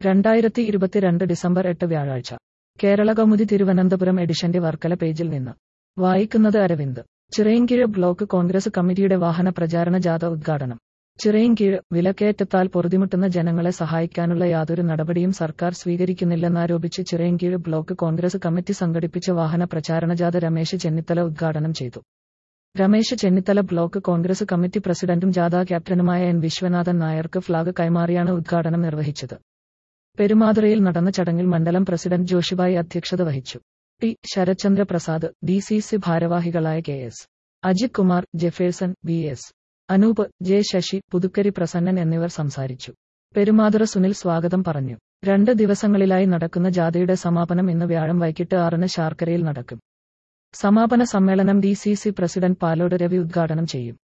രണ്ടായിരത്തി ഇരുപത്തിരണ്ട് ഡിസംബർ എട്ട് വ്യാഴാഴ്ച കേരള കൗമുദി തിരുവനന്തപുരം എഡിഷന്റെ വർക്കല പേജിൽ നിന്ന് വായിക്കുന്നത് അരവിന്ദ് ചിറയൻകീഴ് ബ്ലോക്ക് കോൺഗ്രസ് കമ്മിറ്റിയുടെ വാഹന പ്രചാരണ ജാഥ ഉദ്ഘാടനം ചിറയൻകീഴ് വിലക്കയറ്റത്താൽ പൊറുതിമുട്ടുന്ന ജനങ്ങളെ സഹായിക്കാനുള്ള യാതൊരു നടപടിയും സർക്കാർ സ്വീകരിക്കുന്നില്ലെന്നാരോപിച്ച് ചിറയൻകീഴ് ബ്ലോക്ക് കോൺഗ്രസ് കമ്മിറ്റി സംഘടിപ്പിച്ച വാഹന പ്രചാരണ ജാഥ രമേശ് ചെന്നിത്തല ഉദ്ഘാടനം ചെയ്തു രമേശ് ചെന്നിത്തല ബ്ലോക്ക് കോൺഗ്രസ് കമ്മിറ്റി പ്രസിഡന്റും ജാഥ ക്യാപ്റ്റനുമായ എൻ വിശ്വനാഥൻ നായർക്ക് ഫ്ളാഗ് കൈമാറിയാണ് ഉദ്ഘാടനം നിർവഹിച്ചത് പെരുമാതുറയിൽ നടന്ന ചടങ്ങിൽ മണ്ഡലം പ്രസിഡന്റ് ജോഷിബായി അധ്യക്ഷത വഹിച്ചു T Sarathchandra Prasad D C C ഭാരവാഹികളായ K S Ajith Kumar Jefferson V S Anoop J Sasi Puthukkari Prasannan എന്നിവർ സംസാരിച്ചു പെരുമാതുറ സുനിൽ സ്വാഗതം പറഞ്ഞു രണ്ട് ദിവസങ്ങളിലായി നടക്കുന്ന ജാഥയുടെ സമാപനം ഇന്ന് വ്യാഴം വൈകിട്ട് ആറിന് ശാർക്കരയിൽ നടക്കും സമാപന സമ്മേളനം D C C president Palode Ravi ഉദ്ഘാടനം ചെയ്യും